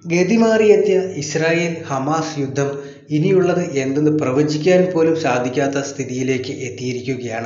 ഗതിമാറിയെത്തിയ Israel Hamas യുദ്ധം ഇനിയുള്ളത് എന്തെന്ന് പ്രവചിക്കാൻ പോലും സാധിക്കാത്ത സ്ഥിതിയിലേക്ക് എത്തിയിരിക്കുകയാണ്.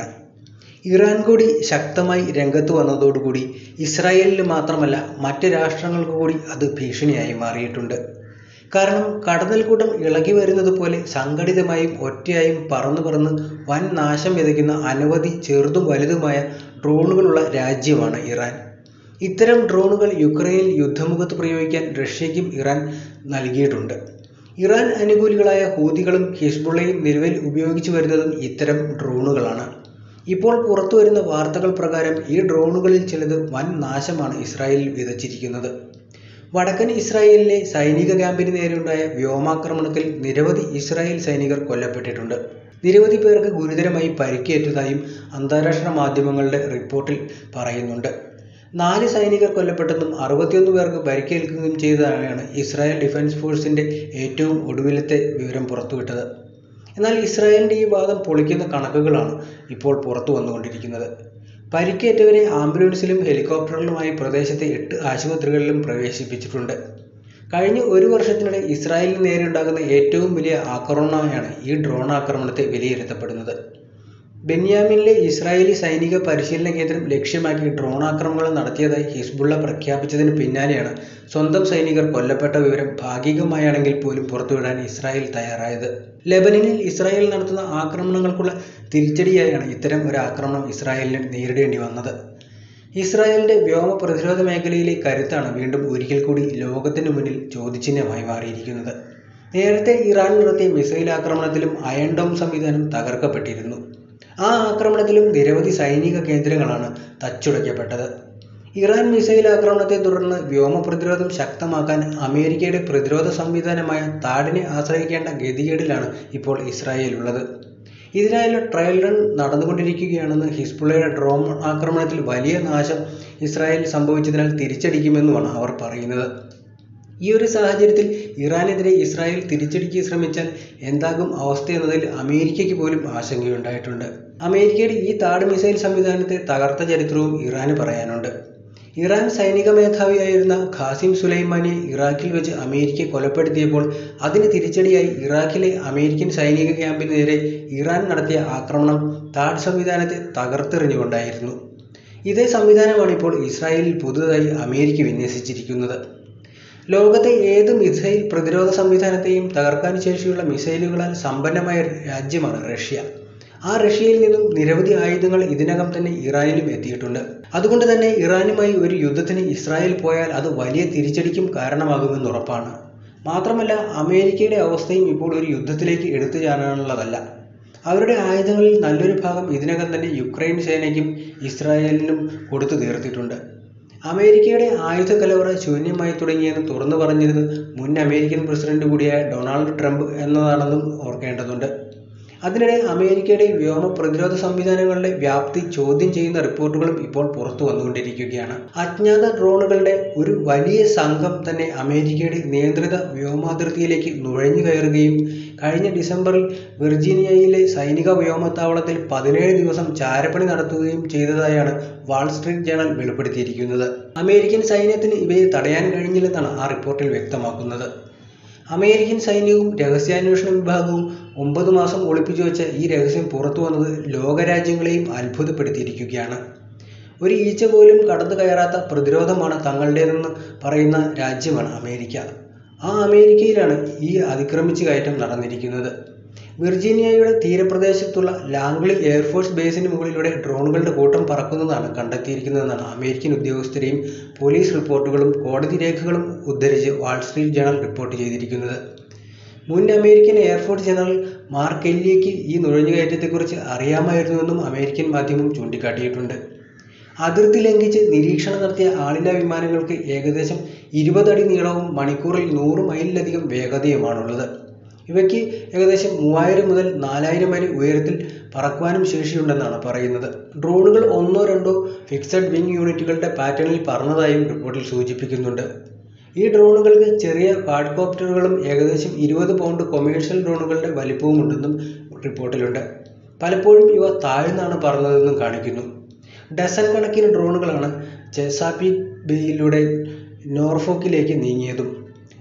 ഇറാൻ കൂടി ശക്തമായി രംഗത്ത് വന്നതോടുകൂടി ഇസ്രായേലിന് മാത്രമല്ല മറ്റ് രാഷ്ട്രങ്ങൾക്ക് കൂടി അത് ഭീഷണിയായി മാറിയിട്ടുണ്ട്. കാരണം കടന്നൽക്കൂട്ടം ഇളകി വരുന്നതുപോലെ സംഘടിതമായും ഒറ്റയായും പറന്ന് പറന്ന് വൻ നാശം വിതയ്ക്കുന്ന അനവധി ചെറുതും വലുതുമായ ഡ്രോണുകളുള്ള രാജ്യമാണ് ഇറാൻ. ഇത്തരം ഡ്രോണുകൾ യുക്രൈനിൽ യുദ്ധമുഖത്ത് പ്രയോഗിക്കാൻ റഷ്യയ്ക്കും ഇറാൻ നൽകിയിട്ടുണ്ട്. ഇറാൻ അനുകൂലികളായ ഹൂതികളും ഹിസ്ബുള്ളയും നിലവിൽ ഉപയോഗിച്ചു വരുന്നതും ഇത്തരം ഡ്രോണുകളാണ്. ഇപ്പോൾ പുറത്തുവരുന്ന വാർത്തകൾ പ്രകാരം ഈ ഡ്രോണുകളിൽ ചിലത് വൻ നാശമാണ് ഇസ്രായേലിൽ വിതച്ചിരിക്കുന്നത്. വടക്കൻ ഇസ്രായേലിലെ സൈനിക ക്യാമ്പിന് നേരെയുണ്ടായ വ്യോമാക്രമണത്തിൽ നിരവധി ഇസ്രായേൽ സൈനികർ കൊല്ലപ്പെട്ടിട്ടുണ്ട്. നിരവധി പേർക്ക് ഗുരുതരമായി പരിക്കേറ്റതായും അന്താരാഷ്ട്ര മാധ്യമങ്ങളുടെ റിപ്പോർട്ടിൽ പറയുന്നുണ്ട്. നാല് സൈനികർ കൊല്ലപ്പെട്ടെന്നും അറുപത്തിയൊന്ന് പേർക്ക് പരിക്കേൽക്കുകയും ചെയ്തതായാണ് ഇസ്രായേൽ ഡിഫൻസ് ഫോഴ്സിന്റെ ഏറ്റവും ഒടുവിലത്തെ വിവരം പുറത്തുവിട്ടത്. എന്നാൽ ഇസ്രായേലിന്റെ ഈ വാദം പൊളിക്കുന്ന കണക്കുകളാണ് ഇപ്പോൾ പുറത്തുവന്നുകൊണ്ടിരിക്കുന്നത്. പരിക്കേറ്റവരെ ആംബുലൻസിലും ഹെലികോപ്റ്ററിലുമായി പ്രദേശത്തെ എട്ട് ആശുപത്രികളിലും പ്രവേശിപ്പിച്ചിട്ടുണ്ട്. കഴിഞ്ഞ ഒരു വർഷത്തിനിടെ ഇസ്രായേലിന് നേരെയുണ്ടാകുന്ന ഏറ്റവും വലിയ ആക്രമണമായാണ് ഈ ഡ്രോണാക്രമണത്തെ വിലയിരുത്തപ്പെടുന്നത്. ബെന്യാമിനിലെ ഇസ്രായേലി സൈനിക പരിശീലന കേന്ദ്രം ലക്ഷ്യമാക്കി ഡ്രോണാക്രമണങ്ങൾ നടത്തിയതായി ഹിസ്ബുള്ള പ്രഖ്യാപിച്ചതിന് പിന്നാലെയാണ് സ്വന്തം സൈനികർ കൊല്ലപ്പെട്ട വിവരം ഭാഗികമായാണെങ്കിൽ പോലും പുറത്തുവിടാൻ ഇസ്രായേൽ തയ്യാറായത്. ലെബനനിൽ ഇസ്രായേൽ നടത്തുന്ന ആക്രമണങ്ങൾക്കുള്ള തിരിച്ചടിയായാണ് ഇത്തരം ഒരു ആക്രമണം ഇസ്രായേലിന് നേരിടേണ്ടി വന്നത്. ഇസ്രായേലിന്റെ വ്യോമ പ്രതിരോധ മേഖലയിലെ കരുത്താണ് വീണ്ടും ഒരിക്കൽ കൂടി ലോകത്തിന് മുന്നിൽ ചോദ്യചിഹ്നമായി മാറിയിരിക്കുന്നത്. നേരത്തെ ഇറാൻ നടത്തിയ മിസൈൽ ആക്രമണത്തിലും അയൺ ഡോം സംവിധാനം തകർക്കപ്പെട്ടിരുന്നു. ആ ആക്രമണത്തിലും നിരവധി സൈനിക കേന്ദ്രങ്ങളാണ് തച്ചുടയ്ക്കപ്പെട്ടത്. ഇറാൻ മിസൈൽ ആക്രമണത്തെ തുടർന്ന് വ്യോമ പ്രതിരോധം ശക്തമാക്കാൻ അമേരിക്കയുടെ പ്രതിരോധ സംവിധാനമായ താഡിനെ ആശ്രയിക്കേണ്ട ഗതികേടിലാണ് ഇപ്പോൾ ഇസ്രായേലുള്ളത്. ഇതിനായുള്ള ട്രയൽ റൺ നടന്നുകൊണ്ടിരിക്കുകയാണെന്ന് ഹിസ്ബുള്ളയുടെ ഡ്രോൺ ആക്രമണത്തിൽ വലിയ നാശം ഇസ്രായേലിൽ സംഭവിച്ചതിനാൽ തിരിച്ചടിക്കുമെന്നുമാണ് അവർ പറയുന്നത്. ഈയൊരു സാഹചര്യത്തിൽ ഇറാനെതിരെ ഇസ്രായേൽ തിരിച്ചടിക്ക് ശ്രമിച്ചാൽ എന്താകും അവസ്ഥയെന്നതിൽ അമേരിക്കയ്ക്ക് പോലും ആശങ്കയുണ്ടായിട്ടുണ്ട്. അമേരിക്കയുടെ ഈ താഡ് മിസൈൽ സംവിധാനത്തെ തകർത്ത ചരിത്രവും ഇറാന് പറയാനുണ്ട്. ഇറാൻ സൈനിക മേധാവിയായിരുന്ന ഖാസിം സുലൈമാനിയെ ഇറാഖിൽ വെച്ച് അമേരിക്ക കൊലപ്പെടുത്തിയപ്പോൾ അതിന് തിരിച്ചടിയായി ഇറാഖിലെ അമേരിക്കൻ സൈനിക ക്യാമ്പിന് നേരെ ഇറാൻ നടത്തിയ ആക്രമണം താഡ് സംവിധാനത്തെ തകർത്തെറിഞ്ഞുകൊണ്ടായിരുന്നു. ഇതേ സംവിധാനമാണ് ഇപ്പോൾ ഇസ്രായേലിൽ പുതുതായി അമേരിക്ക വിന്യസിച്ചിരിക്കുന്നത്. ലോകത്തെ ഏത് മിസൈൽ പ്രതിരോധ സംവിധാനത്തെയും തകർക്കാൻ ശേഷിയുള്ള മിസൈലുകളാൽ സമ്പന്നമായ രാജ്യമാണ് റഷ്യ. ആ റഷ്യയിൽ നിന്നും നിരവധി ആയുധങ്ങൾ ഇതിനകം തന്നെ ഇറാനിലും എത്തിയിട്ടുണ്ട്. അതുകൊണ്ട് തന്നെ ഇറാനുമായി ഒരു യുദ്ധത്തിന് ഇസ്രായേൽ പോയാൽ അത് വലിയ തിരിച്ചടിക്കും കാരണമാകുമെന്നുറപ്പാണ്. മാത്രമല്ല അമേരിക്കയുടെ അവസ്ഥയും ഇപ്പോൾ ഒരു യുദ്ധത്തിലേക്ക് എടുത്തു ചാടാനുള്ളതല്ല. അവരുടെ ആയുധങ്ങളിൽ നല്ലൊരു ഭാഗം ഇതിനകം തന്നെ യുക്രൈൻ സേനയ്ക്കും ഇസ്രായേലിനും കൊടുത്തു തീർത്തിട്ടുണ്ട്. അമേരിക്കയുടെ ആയുധക്കലവറ ശൂന്യമായി തുടങ്ങിയെന്ന് തുറന്നു പറഞ്ഞിരുന്നത് മുൻ അമേരിക്കൻ പ്രസിഡന്റ് കൂടിയായ ഡൊണാൾഡ് ട്രംപ് എന്നതാണെന്നും ഓർക്കേണ്ടതുണ്ട്. അതിനിടെ അമേരിക്കയുടെ വ്യോമ പ്രതിരോധ സംവിധാനങ്ങളുടെ വ്യാപ്തി ചോദ്യം ചെയ്യുന്ന റിപ്പോർട്ടുകളും ഇപ്പോൾ പുറത്തുവന്നുകൊണ്ടിരിക്കുകയാണ്. അജ്ഞാത ഡ്രോണുകളുടെ ഒരു വലിയ സംഘം തന്നെ അമേരിക്കയുടെ നിയന്ത്രിത വ്യോമാതിർത്തിയിലേക്ക് നുഴഞ്ഞുകയറുകയും കഴിഞ്ഞ ഡിസംബറിൽ വിർജീനിയയിലെ സൈനിക വ്യോമത്താവളത്തിൽ പതിനേഴ് ദിവസം ചാരപ്പണി നടത്തുകയും ചെയ്തതായാണ് വാൾ സ്ട്രീറ്റ് ജേണൽ വെളിപ്പെടുത്തിയിരിക്കുന്നത്. അമേരിക്കൻ സൈന്യത്തിന് ഇവയെ തടയാൻ കഴിഞ്ഞില്ലെന്നാണ് ആ റിപ്പോർട്ടിൽ വ്യക്തമാക്കുന്നത്. അമേരിക്കൻ സൈന്യവും രഹസ്യാന്വേഷണ വിഭാഗവും ഒമ്പത് മാസം ഒളിപ്പിച്ചു വച്ച ഈ രഹസ്യം പുറത്തുവന്നത് ലോകരാജ്യങ്ങളെയും അത്ഭുതപ്പെടുത്തിയിരിക്കുകയാണ്. ഒരു ഈച്ച പോലും കടന്നു കയറാത്ത പ്രതിരോധമാണ് തങ്ങളുടേതെന്ന് പറയുന്ന രാജ്യമാണ് അമേരിക്ക. ആ അമേരിക്കയിലാണ് ഈ അതിക്രമിച്ചു കയറ്റം നടന്നിരിക്കുന്നത്. വിർജീനിയയുടെ തീരപ്രദേശത്തുള്ള ലാംഗ്ലി എയർഫോഴ്സ് ബേസിന് മുകളിലൂടെ ഡ്രോണുകളുടെ കൂട്ടം പറക്കുന്നതാണ് കണ്ടെത്തിയിരിക്കുന്നതെന്നാണ് അമേരിക്കൻ ഉദ്യോഗസ്ഥരെയും പോലീസ് റിപ്പോർട്ടുകളും കോടതി രേഖകളും ഉദ്ധരിച്ച് വാൾ സ്ട്രീറ്റ് ജേണൽ റിപ്പോർട്ട് ചെയ്തിരിക്കുന്നത്. മുൻ അമേരിക്കൻ എയർഫോഴ്സ് ജനറൽ മാർക്ക് എല്ലിക്ക് ഈ നുഴഞ്ഞുകയറ്റത്തെക്കുറിച്ച് അറിയാമായിരുന്നുവെന്നും അമേരിക്കൻ മാധ്യമം ചൂണ്ടിക്കാട്ടിയിട്ടുണ്ട്. അതിർത്തി ലംഘിച്ച് നിരീക്ഷണം നടത്തിയ ആളില്ലാ വിമാനങ്ങൾക്ക് ഏകദേശം ഇരുപത് അടി നീളവും മണിക്കൂറിൽ നൂറ് മൈലിലധികം വേഗതയുമാണുള്ളത്. ഇവയ്ക്ക് ഏകദേശം മൂവായിരം മുതൽ നാലായിരം അടി ഉയരത്തിൽ പറക്കുവാനും ശേഷിയുണ്ടെന്നാണ് പറയുന്നത്. ഡ്രോണുകൾ ഒന്നോ രണ്ടോ ഫിക്സഡ് വിങ് യൂണിറ്റുകളുടെ പാറ്റേണിൽ പറന്നതായും റിപ്പോർട്ടിൽ സൂചിപ്പിക്കുന്നുണ്ട്. ഈ ഡ്രോണുകൾക്ക് ചെറിയ ക്വാഡ്കോപ്റ്ററുകളും ഏകദേശം ഇരുപത് പൗണ്ട് കൊമേഴ്ഷ്യൽ ഡ്രോണുകളുടെ വലിപ്പവുമുണ്ടെന്നും റിപ്പോർട്ടിലുണ്ട്. പലപ്പോഴും ഇവ താഴ്ന്നാണ് പറന്നതെന്നും കാണിക്കുന്നു. ഡസൻ കണക്കിന് ഡ്രോണുകളാണ് ചെസാപീക്ക് ബേയിലൂടെ നോർഫോക്കിലേക്ക് നീങ്ങിയതും.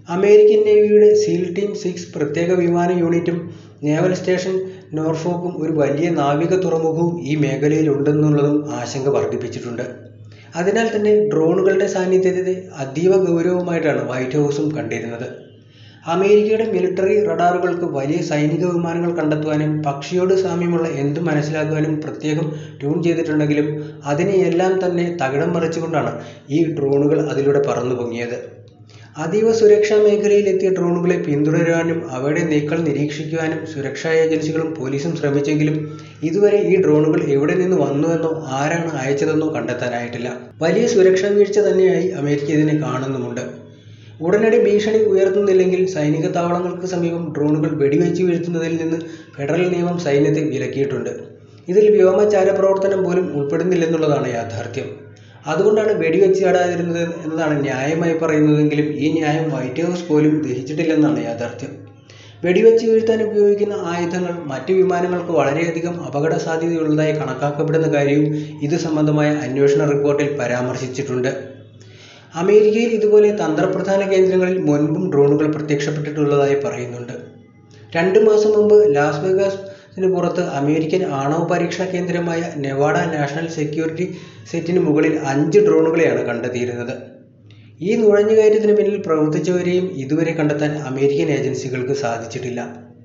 അമേരിക്കൻ നേവിയുടെ സീൽ ടീം സിക്സ് പ്രത്യേക വിമാന യൂണിറ്റും നേവൽ സ്റ്റേഷൻ നോർഫോക്കും ഒരു വലിയ നാവിക തുറമുഖവും ഈ മേഖലയിലുണ്ടെന്നുള്ളതും ആശങ്ക വർദ്ധിപ്പിച്ചിട്ടുണ്ട് അതിനാൽ തന്നെ ഡ്രോണുകളുടെ സാന്നിധ്യത്തെ അതീവ ഗൗരവമായിട്ടാണ് വൈറ്റ് ഹൗസും കണ്ടിരുന്നത് അമേരിക്കയുടെ മിലിറ്ററി റഡാറുകൾക്ക് വലിയ സൈനിക വിമാനങ്ങൾ കണ്ടെത്തുവാനും പക്ഷിയോട് സാമ്യമുള്ള എന്തും മനസ്സിലാക്കുവാനും പ്രത്യേകം ട്യൂൺ ചെയ്തിട്ടുണ്ടെങ്കിലും അതിനെയെല്ലാം തന്നെ തകിടം മറിച്ചുകൊണ്ടാണ് ഈ ഡ്രോണുകൾ അതിലൂടെ പറന്നു പൊങ്ങിയത് അതീവ സുരക്ഷാ മേഖലയിൽ എത്തിയ ഡ്രോണുകളെ പിന്തുടരാനും അവയുടെ നീക്കം നിരീക്ഷിക്കുവാനും സുരക്ഷാ ഏജൻസികളും പോലീസും ശ്രമിച്ചെങ്കിലും ഇതുവരെ ഈ ഡ്രോണുകൾ എവിടെ നിന്ന് വന്നുവെന്നോ ആരാണ് അയച്ചതെന്നോ കണ്ടെത്താനായിട്ടില്ല വലിയ സുരക്ഷാ വീഴ്ച തന്നെയായി അമേരിക്ക ഇതിനെ കാണുന്നുമുണ്ട് ഉടനടി ഭീഷണി ഉയർത്തുന്നില്ലെങ്കിൽ സൈനിക താവളങ്ങൾക്ക് സമീപം ഡ്രോണുകൾ വെടിവെച്ച് വീഴ്ത്തുന്നതിൽ നിന്ന് ഫെഡറൽ നിയമം സൈന്യത്തെ വിലക്കിയിട്ടുണ്ട് ഇതിൽ വ്യോമചാര പ്രവർത്തനം പോലും ഉൾപ്പെടുന്നില്ലെന്നുള്ളതാണ് യാഥാർത്ഥ്യം അതുകൊണ്ടാണ് വെടിവെച്ച് ചാടാതിരുന്നത് എന്നതാണ് ന്യായമായി പറയുന്നതെങ്കിലും ഈ ന്യായം വൈറ്റ് ഹൗസ് പോലും ദഹിച്ചിട്ടില്ലെന്നാണ് യാഥാർത്ഥ്യം വെടിവെച്ച് വീഴ്ത്താൻ ഉപയോഗിക്കുന്ന ആയുധങ്ങൾ മറ്റ് വിമാനങ്ങൾക്ക് വളരെയധികം അപകട സാധ്യതയുള്ളതായി കണക്കാക്കപ്പെടുന്ന കാര്യവും ഇത് സംബന്ധമായ അന്വേഷണ റിപ്പോർട്ടിൽ പരാമർശിച്ചിട്ടുണ്ട് അമേരിക്കയിൽ ഇതുപോലെ തന്ത്രപ്രധാന കേന്ദ്രങ്ങളിൽ മുൻപും ഡ്രോണുകൾ പ്രത്യക്ഷപ്പെട്ടിട്ടുള്ളതായി പറയുന്നുണ്ട് രണ്ട് മാസം മുമ്പ് ലാസ് വേഗാസിന് പുറത്ത് അമേരിക്കൻ ആണവ പരീക്ഷണ കേന്ദ്രമായ നെവാഡ നാഷണൽ സെക്യൂരിറ്റി സെറ്റിന് മുകളിൽ അഞ്ച് ഡ്രോണുകളെയാണ് കണ്ടെത്തിയിരുന്നത് ഈ നുഴഞ്ഞുകയറ്റത്തിന് പിന്നിൽ പ്രവർത്തിച്ചവരെയും ഇതുവരെ കണ്ടെത്താൻ അമേരിക്കൻ ഏജൻസികൾക്ക് സാധിച്ചിട്ടില്ല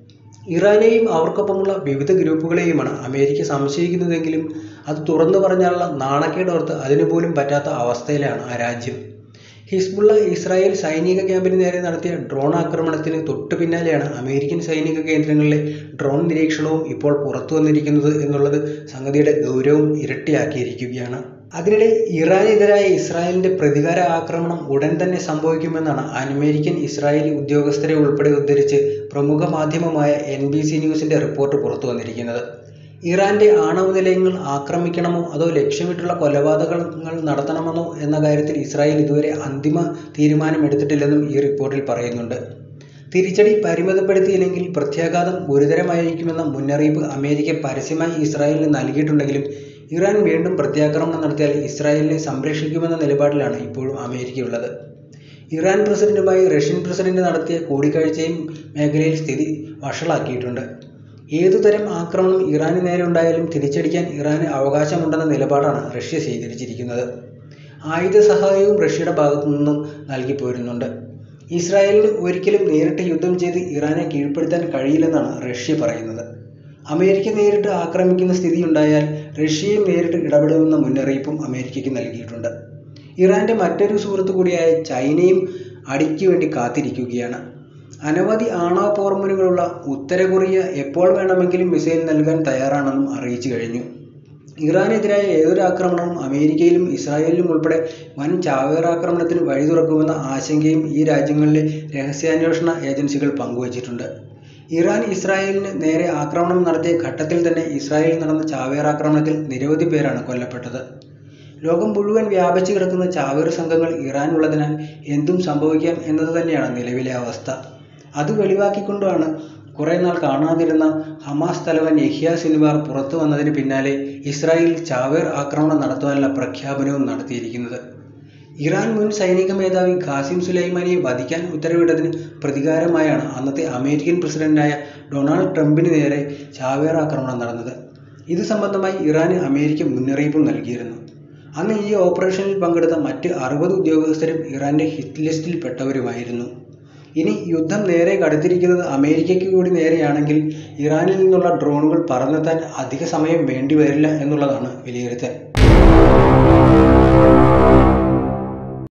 ഇറാനെയും അവർക്കൊപ്പമുള്ള വിവിധ ഗ്രൂപ്പുകളെയുമാണ് അമേരിക്ക സംശയിക്കുന്നതെങ്കിലും അത് തുറന്നു പറഞ്ഞാലുള്ള നാണക്കേടോർത്ത് അതിനു പോലും പറ്റാത്ത അവസ്ഥയിലാണ് ആ രാജ്യം ഹിസ്ബുള്ള ഇസ്രായേൽ സൈനിക ക്യാമ്പിന് നേരെ നടത്തിയ ഡ്രോൺ ആക്രമണത്തിന് തൊട്ടു പിന്നാലെയാണ് അമേരിക്കൻ സൈനിക കേന്ദ്രങ്ങളിലെ ഡ്രോൺ നിരീക്ഷണവും ഇപ്പോൾ പുറത്തു വന്നിരിക്കുന്നത് എന്നുള്ളത് സംഗതിയുടെ ഗൗരവം ഇരട്ടിയാക്കിയിരിക്കുകയാണ് അതിനിടെ ഇറാനെതിരായ ഇസ്രായേലിന്റെ പ്രതികാര ആക്രമണം ഉടൻ തന്നെ സംഭവിക്കുമെന്നാണ് അമേരിക്കൻ ഇസ്രായേലി ഉദ്യോഗസ്ഥരെ ഉൾപ്പെടെ ഉദ്ധരിച്ച് പ്രമുഖ മാധ്യമമായ എൻ ബി സി ന്യൂസിന്റെ റിപ്പോർട്ട് പുറത്തു വന്നിരിക്കുന്നത് ഇറാന്റെ ആണവ നിലയങ്ങൾ ആക്രമിക്കണമോ അതോ ലക്ഷ്യമിട്ടുള്ള കൊലപാതകങ്ങൾ നടത്തണമെന്നോ എന്ന കാര്യത്തിൽ ഇസ്രായേൽ ഇതുവരെ അന്തിമ തീരുമാനമെടുത്തിട്ടില്ലെന്നും ഈ റിപ്പോർട്ടിൽ പറയുന്നുണ്ട് തിരിച്ചടി പരിമിതപ്പെടുത്തിയില്ലെങ്കിൽ പ്രത്യാഘാതം ഗുരുതരമായിരിക്കുമെന്ന മുന്നറിയിപ്പ് അമേരിക്ക പരസ്യമായി ഇസ്രായേലിന് നൽകിയിട്ടുണ്ടെങ്കിലും ഇറാൻ വീണ്ടും പ്രത്യാക്രമണം നടത്തിയാൽ ഇസ്രായേലിനെ സംരക്ഷിക്കുമെന്ന നിലപാടിലാണ് ഇപ്പോഴും അമേരിക്കയുള്ളത് ഇറാൻ പ്രസിഡന്റുമായി റഷ്യൻ പ്രസിഡന്റ് നടത്തിയ കൂടിക്കാഴ്ചയും മേഖലയിൽ സ്ഥിതി വഷളാക്കിയിട്ടുണ്ട് ഏതുതരം ആക്രമണം ഇറാന് നേരെ ഉണ്ടായാലും തിരിച്ചടിക്കാൻ ഇറാന് അവകാശമുണ്ടെന്ന നിലപാടാണ് റഷ്യ സ്വീകരിച്ചിരിക്കുന്നത് ആയുധ സഹായവും റഷ്യയുടെ ഭാഗത്തു നിന്നും നൽകി പോരുന്നുണ്ട് ഇസ്രായേലിന് ഒരിക്കലും നേരിട്ട് യുദ്ധം ചെയ്ത് ഇറാനെ കീഴ്പ്പെടുത്താൻ കഴിയില്ലെന്നാണ് റഷ്യ പറയുന്നത് അമേരിക്ക നേരിട്ട് ആക്രമിക്കുന്ന സ്ഥിതി ഉണ്ടായാൽ റഷ്യയും നേരിട്ട് ഇടപെടുമെന്ന മുന്നറിയിപ്പും അമേരിക്കയ്ക്ക് നൽകിയിട്ടുണ്ട് ഇറാന്റെ മറ്റൊരു സുഹൃത്തു കൂടിയായ ചൈനയും അടിക്ക് വേണ്ടി കാത്തിരിക്കുകയാണ് അനവധി ആണവ പോർമുനകളുള്ള ഉത്തര കൊറിയ എപ്പോൾ വേണമെങ്കിലും മിസൈൽ നൽകാൻ തയ്യാറാണെന്നും അറിയിച്ചു കഴിഞ്ഞു ഇറാനെതിരായ ഏതൊരു ആക്രമണവും അമേരിക്കയിലും ഇസ്രായേലിലും ഉൾപ്പെടെ വൻ ചാവേറാക്രമണത്തിന് വഴി തുറക്കുമെന്ന ആശങ്കയും ഈ രാജ്യങ്ങളിലെ രഹസ്യാന്വേഷണ ഏജൻസികൾ പങ്കുവച്ചിട്ടുണ്ട് ഇറാൻ ഇസ്രായേലിന് നേരെ ആക്രമണം നടത്തിയ ഘട്ടത്തിൽ തന്നെ ഇസ്രായേലിൽ നടന്ന ചാവേറാക്രമണത്തിൽ നിരവധി പേരാണ് കൊല്ലപ്പെട്ടത് ലോകം മുഴുവൻ വ്യാപിച്ചു കിടക്കുന്ന ചാവേർ സംഘങ്ങൾ ഇറാനുള്ളതിനാൽ എന്തും സംഭവിക്കാം എന്നത് തന്നെയാണ് നിലവിലെ അവസ്ഥ അത് വെളിവാക്കിക്കൊണ്ടാണ് കുറെ നാൾ കാണാതിരുന്ന ഹമാസ് തലവൻ യഹ്യ സിൻവാർ പുറത്തു വന്നതിന് പിന്നാലെ ഇസ്രായേൽ ചാവേർ ആക്രമണം നടത്തുവാനുള്ള പ്രഖ്യാപനവും നടത്തിയിരിക്കുന്നത് ഇറാൻ മുൻ സൈനിക മേധാവി ഖാസിം സുലൈമാനിയെ വധിക്കാൻ ഉത്തരവിട്ടതിന് പ്രതികാരമായാണ് അന്നത്തെ അമേരിക്കൻ പ്രസിഡന്റായ ഡൊണാൾഡ് ട്രംപിന് നേരെ ചാവേർ ആക്രമണം നടന്നത് ഇത് സംബന്ധമായി ഇറാന് അമേരിക്ക മുന്നറിയിപ്പും നൽകിയിരുന്നു അന്ന് ഈ ഓപ്പറേഷനിൽ പങ്കെടുത്ത മറ്റ് അറുപത് ഉദ്യോഗസ്ഥരും ഇറാന്റെ ഹിറ്റ് ലിസ്റ്റിൽ പെട്ടവരുമായിരുന്നു ഇനി യുദ്ധം നേരെ കടുത്തിരിക്കുന്നത് അമേരിക്കയ്ക്ക് കൂടി നേരെയാണെങ്കിൽ ഇറാനിൽ നിന്നുള്ള ഡ്രോണുകൾ പറന്നെത്താൻ അധിക സമയം വേണ്ടി വരില്ല എന്നുള്ളതാണ് വിലയിരുത്തൽ